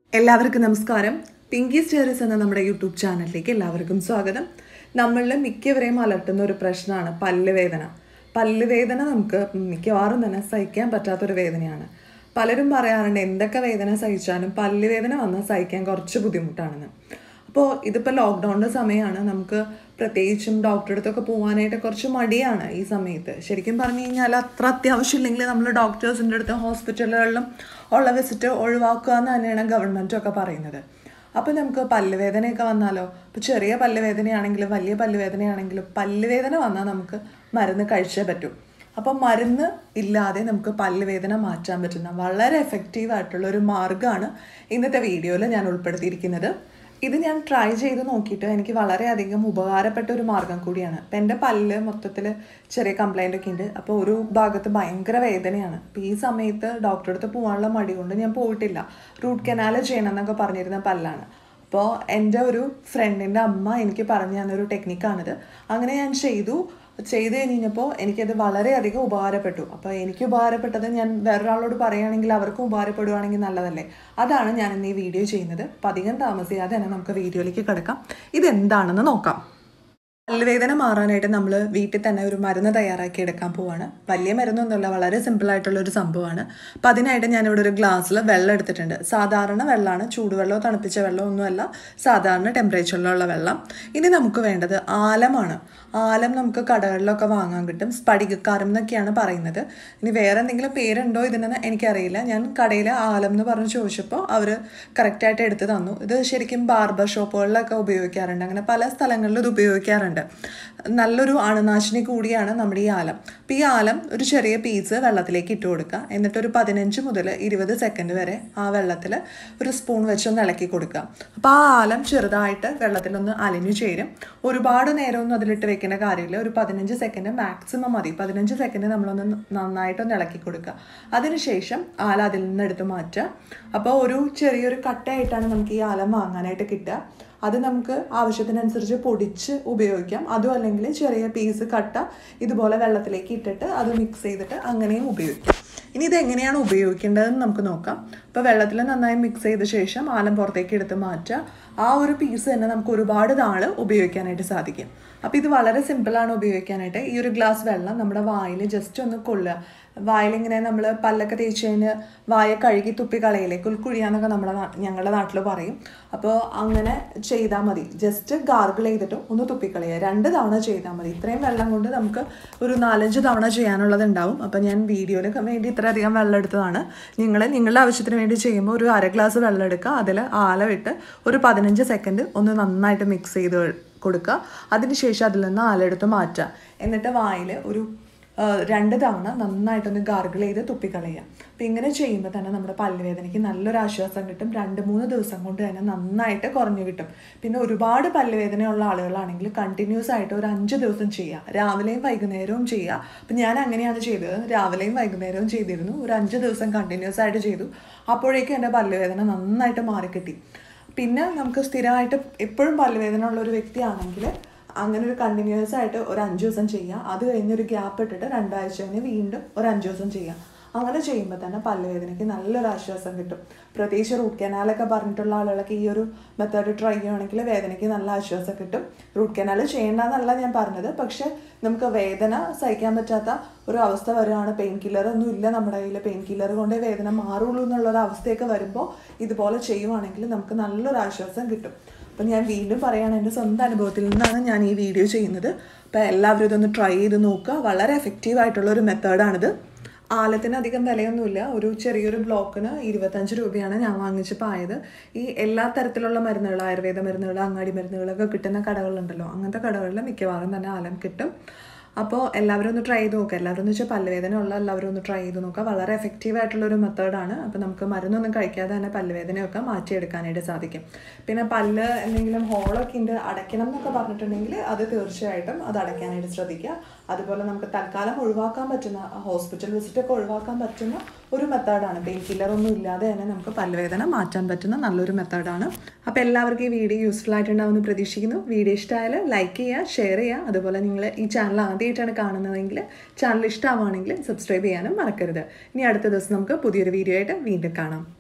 എല്ലാവർക്കും നമസ്കാരം പിങ്കി സ്റ്റേറീസ് എന്ന നമ്മുടെ യൂട്യൂബ് ചാനലിലേക്ക് എല്ലാവർക്കും സ്വാഗതം നമ്മളിൽ മിക്കവരെയും അലട്ടുന്ന ഒരു പ്രശ്നമാണ് പല്ലുവേദന പല്ലുവേദന നമുക്ക് മിക്കവാറും തന്നെ സഹിക്കാൻ പറ്റാത്തൊരു വേദനയാണ് പലരും പറയാറുണ്ട് എന്തൊക്കെ വേദന സഹിച്ചാലും പല്ലുവേദന വന്നാൽ സഹിക്കാൻ കുറച്ച് ബുദ്ധിമുട്ടാണെന്ന് അപ്പോൾ ഇതിപ്പോൾ ലോക്ക്ഡൗണിൻ്റെ സമയമാണ് നമുക്ക് പ്രത്യേകിച്ചും ഡോക്ടറെ അടുത്തൊക്കെ പോകാനായിട്ട് കുറച്ച് മടിയാണ് ഈ സമയത്ത് ശരിക്കും പറഞ്ഞു കഴിഞ്ഞാൽ അത്ര അത്യാവശ്യം ഇല്ലെങ്കിൽ നമ്മൾ ഡോക്ടേഴ്സിൻ്റെ അടുത്ത് ഹോസ്പിറ്റലുകളിലും ഉള്ള വിസിറ്റ് ഒഴിവാക്കുക എന്ന് തന്നെയാണ് ഗവൺമെൻറ്റൊക്കെ പറയുന്നത് അപ്പോൾ നമുക്ക് പല്ലുവേദനയൊക്കെ വന്നാലോ ഇപ്പോൾ ചെറിയ പല്ലുവേദനയാണെങ്കിലും വലിയ പല്ലുവേദനയാണെങ്കിലും പല്ലുവേദന വന്നാൽ നമുക്ക് മരുന്ന് കഴിച്ചേ പറ്റൂ അപ്പം മരുന്ന് ഇല്ലാതെ നമുക്ക് പല്ലുവേദന മാറ്റാൻ പറ്റുന്ന വളരെ എഫക്റ്റീവ് ആയിട്ടുള്ള ഒരു മാർഗ്ഗമാണ് ഇന്നത്തെ വീഡിയോയിൽ ഞാൻ ഉൾപ്പെടുത്തിയിരിക്കുന്നത് ഇത് ഞാൻ ട്രൈ ചെയ്ത് നോക്കിയിട്ട് എനിക്ക് വളരെയധികം ഉപകാരപ്പെട്ട ഒരു മാർഗം കൂടിയാണ് അപ്പം എൻ്റെ പല്ല് മൊത്തത്തിൽ ചെറിയ കംപ്ലൈൻ്റ് ഒക്കെ ഉണ്ട് അപ്പോൾ ഒരു ഭാഗത്ത് ഭയങ്കര വേദനയാണ് അപ്പോൾ ഈ സമയത്ത് ഡോക്ടറെ അടുത്ത് പോകാനുള്ള മടി കൊണ്ട് ഞാൻ പോയിട്ടില്ല റൂട്ട് കനാൽ ചെയ്യണം എന്നൊക്കെ പറഞ്ഞിരുന്ന പല്ലാണ് അപ്പോൾ എൻ്റെ ഒരു ഫ്രണ്ടിൻ്റെ അമ്മ എനിക്ക് പറഞ്ഞു തന്നൊരു ടെക്നിക്കാണിത് അങ്ങനെ ഞാൻ ചെയ്തു ചെയ്ത് കഴിഞ്ഞപ്പോൾ എനിക്കത് വളരെയധികം ഉപകാരപ്പെട്ടു അപ്പോൾ എനിക്ക് ഉപകാരപ്പെട്ടത് ഞാൻ വേറൊരാളോട് പറയുകയാണെങ്കിൽ അവർക്കും ഉപകാരപ്പെടുവാണെങ്കിൽ നല്ലതല്ലേ അതാണ് ഞാൻ ഇന്ന് ഈ വീഡിയോ ചെയ്യുന്നത് അപ്പം അധികം താമസിയാതെ തന്നെ നമുക്ക് വീഡിയോയിലേക്ക് കിടക്കാം ഇതെന്താണെന്ന് നോക്കാം പല്ലുവേദന മാറാനായിട്ട് നമ്മൾ വീട്ടിൽ തന്നെ ഒരു മരുന്ന് തയ്യാറാക്കി എടുക്കാൻ പോവാണ് വലിയ മരുന്നൊന്നുമല്ല വളരെ സിമ്പിൾ ആയിട്ടുള്ള ഒരു സംഭവമാണ് അപ്പം അതിനായിട്ട് ഞാനിവിടെ ഒരു ഗ്ലാസ്സിൽ വെള്ളം എടുത്തിട്ടുണ്ട് സാധാരണ വെള്ളമാണ് ചൂടുവെള്ളമോ തണുപ്പിച്ച വെള്ളമോ ഒന്നുമല്ല സാധാരണ ടെമ്പറേച്ചറിലുള്ള വെള്ളം ഇനി നമുക്ക് വേണ്ടത് ആലമാണ് ആലം നമുക്ക് കടകളിലൊക്കെ വാങ്ങാൻ കിട്ടും സ്പടികക്കാരം എന്നൊക്കെയാണ് പറയുന്നത് ഇനി വേറെ എന്തെങ്കിലും പേരുണ്ടോ ഇതിനെന്ന് എനിക്കറിയില്ല ഞാൻ കടയിൽ ആലം എന്ന് പറഞ്ഞ് ചോദിച്ചപ്പോൾ അവർ കറക്റ്റായിട്ട് എടുത്ത് തന്നു ഇത് ശരിക്കും ബാർബർ ഷോപ്പുകളിലൊക്കെ ഉപയോഗിക്കാറുണ്ട് അങ്ങനെ പല സ്ഥലങ്ങളിലും ഇത് ഉപയോഗിക്കാറുണ്ട് നല്ലൊരു അണുനാശിനി കൂടിയാണ് നമ്മുടെ ഈ ആലം അപ്പം ഈ ആലം ഒരു ചെറിയ പീസ് വെള്ളത്തിലേക്ക് ഇട്ട് കൊടുക്കുക എന്നിട്ട് ഒരു പതിനഞ്ച് മുതൽ ഇരുപത് സെക്കൻഡ് വരെ ആ വെള്ളത്തിൽ ഒരു സ്പൂൺ വെച്ചൊന്ന് ഇളക്കി കൊടുക്കുക അപ്പോൾ ആ ആലം ചെറുതായിട്ട് വെള്ളത്തിലൊന്ന് അലിഞ്ഞു ചേരും ഒരുപാട് നേരമൊന്നും അതിലിട്ട് വെക്കേണ്ട കാര്യമില്ല ഒരു പതിനഞ്ച് സെക്കൻഡ് മാക്സിമം മതി പതിനഞ്ച് സെക്കൻഡ് നമ്മളൊന്ന് നന്നായിട്ടൊന്ന് ഇളക്കി കൊടുക്കുക അതിനുശേഷം ആല അതിൽ നിന്ന് എടുത്ത് മാറ്റുക അപ്പോൾ ഒരു ചെറിയൊരു കട്ടയായിട്ടാണ് നമുക്ക് ഈ ആലം വാങ്ങാനായിട്ട് കിട്ടുക അത് നമുക്ക് ആവശ്യത്തിനനുസരിച്ച് പൊടിച്ച് ഉപയോഗിക്കാം അതും അല്ലെങ്കിൽ ചെറിയ പീസ് കട്ട ഇതുപോലെ വെള്ളത്തിലേക്ക് ഇട്ടിട്ട് അത് മിക്സ് ചെയ്തിട്ട് അങ്ങനെയും ഉപയോഗിക്കാം ഇനി ഇത് എങ്ങനെയാണ് ഉപയോഗിക്കേണ്ടതെന്ന് നമുക്ക് നോക്കാം ഇപ്പോൾ വെള്ളത്തിൽ നന്നായി മിക്സ് ചെയ്ത ശേഷം ആലം പുറത്തേക്ക് എടുത്ത് മാറ്റുക ആ ഒരു പീസ് തന്നെ നമുക്ക് ഒരുപാട് നാൾ ഉപയോഗിക്കാനായിട്ട് സാധിക്കും അപ്പോൾ ഇത് വളരെ സിമ്പിളാണ് ഉപയോഗിക്കാനായിട്ട് ഈ ഒരു ഗ്ലാസ് വെള്ളം നമ്മുടെ വായിൽ ജസ്റ്റ് ഒന്ന് കൊള്ളുക വായിലിങ്ങനെ നമ്മൾ പല്ലൊക്കെ തേച്ച് കഴിഞ്ഞ് വായ കഴുകി തുപ്പി കളയില്ലേ കുൽക്കുഴിയാന്നൊക്കെ നമ്മുടെ ഞങ്ങളുടെ നാട്ടിൽ പറയും അപ്പോൾ അങ്ങനെ ചെയ്താൽ മതി ജസ്റ്റ് ഗാർഗിൾ ചെയ്തിട്ട് ഒന്ന് തുപ്പിക്കളയുക രണ്ട് തവണ ചെയ്താൽ മതി ഇത്രയും വെള്ളം കൊണ്ട് നമുക്ക് ഒരു നാലഞ്ച് തവണ ചെയ്യാനുള്ളത് ഉണ്ടാവും അപ്പോൾ ഞാൻ വീഡിയോയിൽ വേണ്ടി ഇത്രയധികം വെള്ളം എടുത്തതാണ് നിങ്ങൾ നിങ്ങളുടെ ആവശ്യത്തിന് വേണ്ടി ചെയ്യുമ്പോൾ ഒരു അര ഗ്ലാസ് വെള്ളം എടുക്കുക അതിൽ ആലവിട്ട് ഒരു പതിനഞ്ച് സെക്കൻഡ് ഒന്ന് നന്നായിട്ട് മിക്സ് ചെയ്ത് കൊടുക്കുക അതിനുശേഷം അതിൽ നിന്ന് ആലെടുത്ത് മാറ്റുക എന്നിട്ട് വായിൽ ഒരു രണ്ട് തവണ നന്നായിട്ടൊന്ന് ഗാർഗിൾ ചെയ്ത് തുപ്പിക്കളയുക അപ്പം ഇങ്ങനെ ചെയ്യുമ്പോൾ തന്നെ നമ്മുടെ പല്ലുവേദനയ്ക്ക് നല്ലൊരു ആശ്വാസം കിട്ടും രണ്ട് മൂന്ന് ദിവസം കൊണ്ട് തന്നെ നന്നായിട്ട് കുറഞ്ഞു കിട്ടും പിന്നെ ഒരുപാട് പല്ലുവേദനയുള്ള ആളുകളാണെങ്കിൽ കണ്ടിന്യൂസ് ആയിട്ട് ഒരു അഞ്ച് ദിവസം ചെയ്യുക രാവിലെയും വൈകുന്നേരവും ചെയ്യുക അപ്പം ഞാൻ അങ്ങനെയാണ് ചെയ്തത് രാവിലെയും വൈകുന്നേരവും ചെയ്തിരുന്നു ഒരു അഞ്ച് ദിവസം കണ്ടിന്യൂസ് ആയിട്ട് ചെയ്തു അപ്പോഴേക്കും എൻ്റെ പല്ലുവേദന നന്നായിട്ട് മാറിക്കിട്ടി പിന്നെ നമുക്ക് സ്ഥിരമായിട്ട് എപ്പോഴും പല്ലുവേദന ഉള്ള ഒരു വ്യക്തിയാണെങ്കിൽ അങ്ങനെ ഒരു കണ്ടിന്യൂസ് ആയിട്ട് ഒരു അഞ്ച് ദിവസം ചെയ്യാം അത് കഴിഞ്ഞൊരു ഗ്യാപ്പ് ഇട്ടിട്ട് രണ്ടാഴ്ച കഴിഞ്ഞ് വീണ്ടും ഒരു അഞ്ച് ദിവസം ചെയ്യാം അങ്ങനെ ചെയ്യുമ്പോൾ തന്നെ പല്ലുവേദനയ്ക്ക് നല്ലൊരു ആശ്വാസം കിട്ടും പ്രത്യേകിച്ച് റൂട്ട് കനാലൊക്കെ പറഞ്ഞിട്ടുള്ള ആളുകളൊക്കെ ഈ ഒരു മെത്തേഡ് ട്രൈ ചെയ്യുകയാണെങ്കിൽ വേദനയ്ക്ക് നല്ല ആശ്വാസം കിട്ടും റൂട്ട് കനാൽ ചെയ്യേണ്ടെന്നല്ല ഞാൻ പറഞ്ഞത് പക്ഷെ നമുക്ക് വേദന സഹിക്കാൻ പറ്റാത്ത ഒരു അവസ്ഥ വരികയാണ് പെയിൻ കില്ലർ ഒന്നും ഇല്ല നമ്മുടെ കയ്യിൽ പെയിൻ കില്ലർ കൊണ്ടേ വേദന മാറുള്ളൂ എന്നുള്ളൊരു അവസ്ഥയൊക്കെ വരുമ്പോൾ ഇതുപോലെ ചെയ്യുവാണെങ്കിൽ നമുക്ക് നല്ലൊരു ആശ്വാസം കിട്ടും അപ്പം ഞാൻ വീണ്ടും പറയുകയാണ് എൻ്റെ സ്വന്തം അനുഭവത്തിൽ നിന്നാണ് ഞാൻ ഈ വീഡിയോ ചെയ്യുന്നത് അപ്പോൾ എല്ലാവരും ഇതൊന്ന് ട്രൈ ചെയ്ത് നോക്കുക വളരെ എഫക്റ്റീവ് ആയിട്ടുള്ള ഒരു മെത്തേഡാണിത് ആലത്തിന് അധികം വിലയൊന്നുമില്ല ഒരു ചെറിയൊരു ബ്ലോക്കിന് ഇരുപത്തഞ്ച് രൂപയാണ് ഞാൻ വാങ്ങിച്ചപ്പോൾ ആയത് ഈ എല്ലാ തരത്തിലുള്ള മരുന്നുകൾ ആയുർവേദ മരുന്നുകൾ അങ്ങാടി മരുന്നുകളൊക്കെ കിട്ടുന്ന കടകളുണ്ടല്ലോ അങ്ങനത്തെ കടകളിൽ മിക്കവാറും തന്നെ ആലം കിട്ടും അപ്പോൾ എല്ലാവരും ഒന്ന് ട്രൈ ചെയ്ത് നോക്കുക എല്ലാവരും എന്ന് വെച്ചാൽ പല്ലുവേദന ഉള്ള എല്ലാവരും ഒന്ന് ട്രൈ ചെയ്ത് നോക്കുക വളരെ എഫക്റ്റീവ് ആയിട്ടുള്ള ഒരു മെത്തേഡാണ് അപ്പോൾ നമുക്ക് മരുന്നൊന്നും കഴിക്കാതെ തന്നെ പല്ലുവേദനയൊക്കെ മാറ്റിയെടുക്കാനായിട്ട് സാധിക്കും പിന്നെ പല്ല് എന്തെങ്കിലും ഹോളൊക്കെ ഉണ്ട് അടയ്ക്കണം എന്നൊക്കെ പറഞ്ഞിട്ടുണ്ടെങ്കിൽ അത് തീർച്ചയായിട്ടും അത് അടയ്ക്കാനായിട്ട് ശ്രദ്ധിക്കുക അതുപോലെ നമുക്ക് തൽക്കാലം ഒഴിവാക്കാൻ പറ്റുന്ന ഹോസ്പിറ്റൽ വിസിറ്റ് ഒക്കെ ഒഴിവാക്കാൻ പറ്റുന്ന ഒരു മെത്തേഡാണ് പെയിൻ കില്ലർ ഒന്നും ഇല്ലാതെ തന്നെ നമുക്ക് പല്ലുവേദന മാറ്റാൻ പറ്റുന്ന നല്ലൊരു മെത്തേഡാണ് അപ്പോൾ എല്ലാവർക്കും ഈ വീഡിയോ യൂസ്ഫുൾ ആയിട്ടുണ്ടാവുമെന്ന് പ്രതീക്ഷിക്കുന്നു വീഡിയോ ഇഷ്ടമായാൽ ലൈക്ക് ചെയ്യുക ഷെയർ ചെയ്യുക അതുപോലെ നിങ്ങൾ ഈ ചാനൽ ആദ്യമായിട്ടാണ് കാണുന്നതെങ്കിൽ ചാനൽ ഇഷ്ടമാവുകയാണെങ്കിൽ സബ്സ്ക്രൈബ് ചെയ്യാനും മറക്കരുത് ഇനി അടുത്ത ദിവസം നമുക്ക് പുതിയൊരു വീഡിയോ ആയിട്ട് വീണ്ടും കാണാം